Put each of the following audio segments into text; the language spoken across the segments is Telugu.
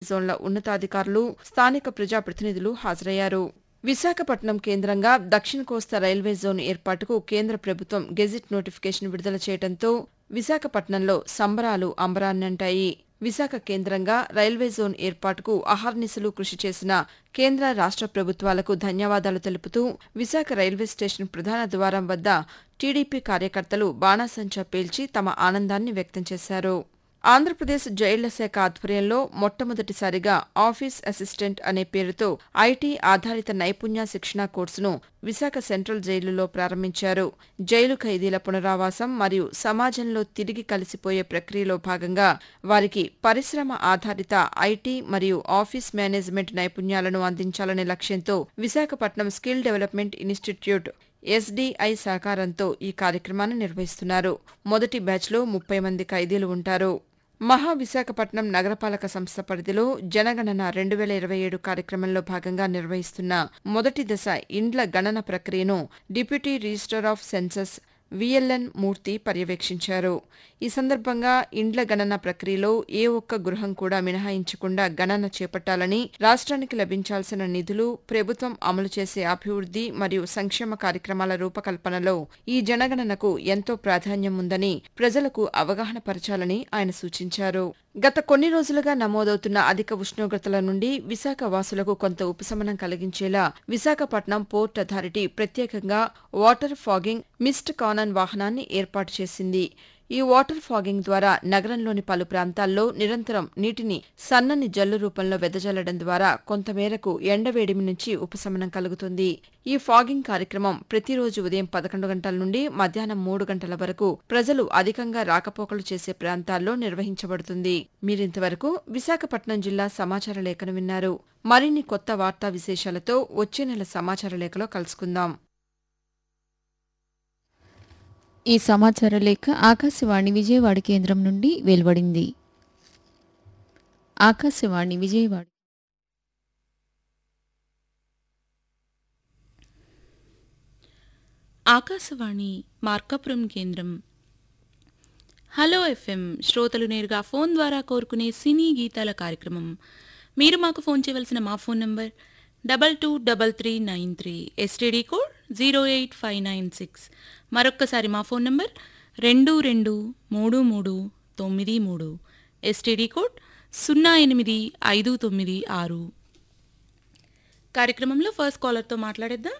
జోన్ల ఉన్నతాధికారులు స్థానిక ప్రజాప్రతినిధులు హాజరయ్యారు విశాఖపట్నం కేంద్రంగా దక్షిణ కోస్తా రైల్వే జోన్ ఏర్పాటుకు కేంద్ర ప్రభుత్వం గెజిట్ నోటిఫికేషన్ విడుదల చేయడంతో విశాఖపట్నంలో సంబరాలు అంబరాన్నంటాయి విశాఖ కేంద్రంగా రైల్వే జోన్ ఏర్పాటుకు అహర్నిశలు కృషి చేసిన కేంద్ర రాష్ట్ర ప్రభుత్వాలకు ధన్యవాదాలు తెలుపుతూ విశాఖ రైల్వే స్టేషన్ ప్రధాన ద్వారం వద్ద టీడీపీ కార్యకర్తలు బాణాసంచా పేల్చి తమ ఆనందాన్ని వ్యక్తం చేశారు ఆంధ్రప్రదేశ్ జైళ్ల శాఖ ఆధ్వర్యంలో మొట్టమొదటిసారిగా ఆఫీస్ అసిస్టెంట్ అనే పేరుతో ఐటీ ఆధారిత నైపుణ్య శిక్షణా కోర్సును విశాఖ సెంట్రల్ జైలులో ప్రారంభించారు జైలు ఖైదీల పునరావాసం మరియు సమాజంలో తిరిగి కలిసిపోయే ప్రక్రియలో భాగంగా వారికి పరిశ్రమ ఆధారిత ఐటీ మరియు ఆఫీస్ మేనేజ్మెంట్ నైపుణ్యాలను అందించాలనే లక్ష్యంతో Visakhapatnam skill development institute SDI సహకారంతో ఈ కార్యక్రమాన్ని నిర్వహిస్తున్నారు మొదటి బ్యాచ్లో ముప్పై మంది ఖైదీలు ఉంటారు మహా విశాఖపట్నం నగరపాలక సంస్థ పరిధిలో జనగణన రెండు వేల ఇరవై ఏడు కార్యక్రమంలో భాగంగా నిర్వహిస్తున్న మొదటి దశ ఇండ్ల గణన ప్రక్రియను deputy register of census VLN Murthy పర్యవేక్షించారు ఈ సందర్భంగా ఇండ్ల గణన ప్రక్రియలో ఏ ఒక్క గృహం కూడా మినహాయించకుండా గణన చేపట్టాలని రాష్ట్రానికి లభించాల్సిన నిధులు ప్రభుత్వం అమలు చేసే అభివృద్ధి మరియు సంక్షేమ కార్యక్రమాల రూపకల్పనలో ఈ జనగణనకు ఎంతో ప్రాధాన్యం ఉందని ప్రజలకు అవగాహన పరచాలని ఆయన సూచించారు గత కొన్ని రోజులుగా నమోదవుతున్న అధిక ఉష్ణోగ్రతల నుండి విశాఖ వాసులకు కొంత ఉపశమనం కలిగించేలా విశాఖపట్నం పోర్ట్ అథారిటీ ప్రత్యేకంగా వాటర్ ఫాగింగ్ మిస్ట్ కానన్ వాహనాన్ని ఏర్పాటు చేసింది ఈ వాటర్ ఫాగింగ్ ద్వారా నగరంలోని పలు ప్రాంతాల్లో నిరంతరం నీటిని సన్నని జల్లు రూపంలో వెదజల్లడం ద్వారా కొంతమేరకు ఎండవేడిమి నుంచి ఉపశమనం కలుగుతుంది ఈ ఫాగింగ్ కార్యక్రమం ప్రతిరోజు ఉదయం పదకొండు గంటల నుండి మధ్యాహ్నం మూడు గంటల వరకు ప్రజలు అధికంగా రాకపోకలు చేసే ప్రాంతాల్లో నిర్వహించబడుతుంది మీరింతవరకు విశాఖపట్నం జిల్లా సమాచార లేఖను విన్నారు మరిన్ని కొత్త వార్తా విశేషాలతో వచ్చే నెల సమాచార లేఖలో కలుసుకుందాం ఈ సమాచార లేఖ ఆకాశవాణి విజయవాడ కేంద్రం నుండి వెలువడింది ఆకాశవాణి విజయవాడ ఆకాశవాణి మార్కాపురం కేంద్రం హలో ఎఫ్ఎం శ్రోతలు నేరుగా ఫోన్ ద్వారా కోరుకునే సినీ గీతాల కార్యక్రమం మీరు మాకు ఫోన్ చేయవలసిన మా phone number double two double three nine three STD code zero eight five nine six మరొక్కసారి మా ఫోన్ నంబర్ రెండు రెండు మూడు మూడు తొమ్మిది మూడు ఎస్టీడీ కోడ్ సున్నా ఎనిమిది ఐదు తొమ్మిది ఆరు కార్యక్రమంలో ఫస్ట్ కాలర్తో మాట్లాడేద్దాం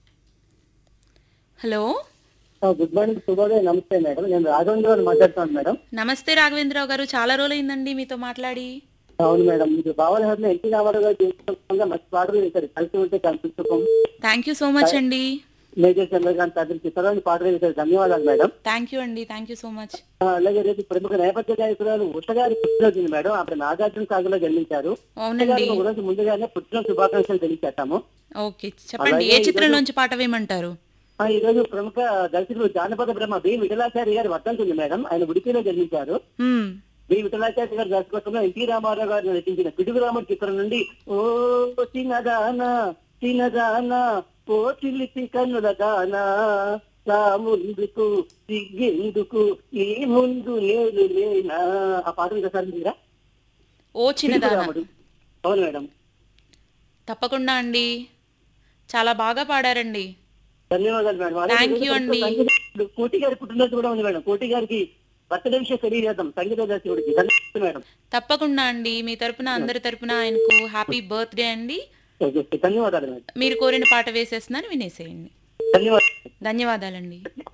హలో గుడ్ మార్నింగ్ శుభోదయం నమస్తే మేడం నేను రాఘవేంద్ర గారు మాట్లాడుతున్నాను మేడం నమస్తే రాఘవేంద్రరావు గారు చాలా రోజులైందండి మీతో మాట్లాడి అవును మేడం మీరు బావలహర్లో ఎన్టీ రామారావు గారు జీవితంగా మంచి పాటలు వేశారు కలిసి ఉంటే కలిసి సుఖం థ్యాంక్ యూ సో మచ్ అండి మేజర్ చంద్రకాంత్ అతని చిత్రాన్ని పాటలు వేశారు ధన్యవాదాలు మేడం థ్యాంక్ యూ అండి థ్యాంక్ యూ సో మచ్ ఆ, అలాగే రేపు ప్రముఖ నేపథ్య గాయకురాలు ఉష గారి పుట్టినరోజు మేడం ఆవిడ నాగార్జున సాగర్లో జన్మించారు ఉష అవునండి గారికి ఒక రోజు ముందుగానే పుట్టిన శుభాకాంక్షలు తెలియచేస్తాము ఓకే చెప్పండి ఏ చిత్రంలోంచి పాట వేయమంటారు ఆ, ఈ రోజు ప్రముఖ దర్శకులు జానపద బ్రహ్మ బి విఠలాచారి గారి వర్ధంతుంది మేడం ఆయన ఉడిపిలో జన్మించారు మ్మ్. బి విఠలాచార్య గారి దర్శకత్వంలో ఎన్టీ రామారావు గారు నటించిన పిడుగు రాముడు చిత్రం నుండి ఓ చిన్నదానా చిన్నదానా ఓ చిల్లిపి కన్నుల దానా నా ముందుకు సిగ్గెందుకు ఈ ముందు నేను లేనా ఆ పాట ఒకసారి మీరా ఓ చిన్నదాన రాముడు అవును మేడం తప్పకుండా అండి చాలా బాగా పాడారండి ధన్యవాదాలు మేడం అలాగే Thank you ఈరోజు అండి. సంగీత- కోటి గారి పుట్టినరోజు కూడా ఉంది మేడం కోటి గారికి బర్త్డే విషయం తెలియజేద్దాం సంగీత దర్శకుడికి ధన్యవాదాలు మేడం తప్పకుండా అండి మీ తరపున అందరి తరపున ఆయనకు హ్యాపీ బర్త్డే అండి ఓకే, ధన్యవాదాలు మేడం మీరు కోరిన పాట వేసేస్తున్నాను వినేసేయండి ధన్యవాదాలు ధన్యవాదాలండి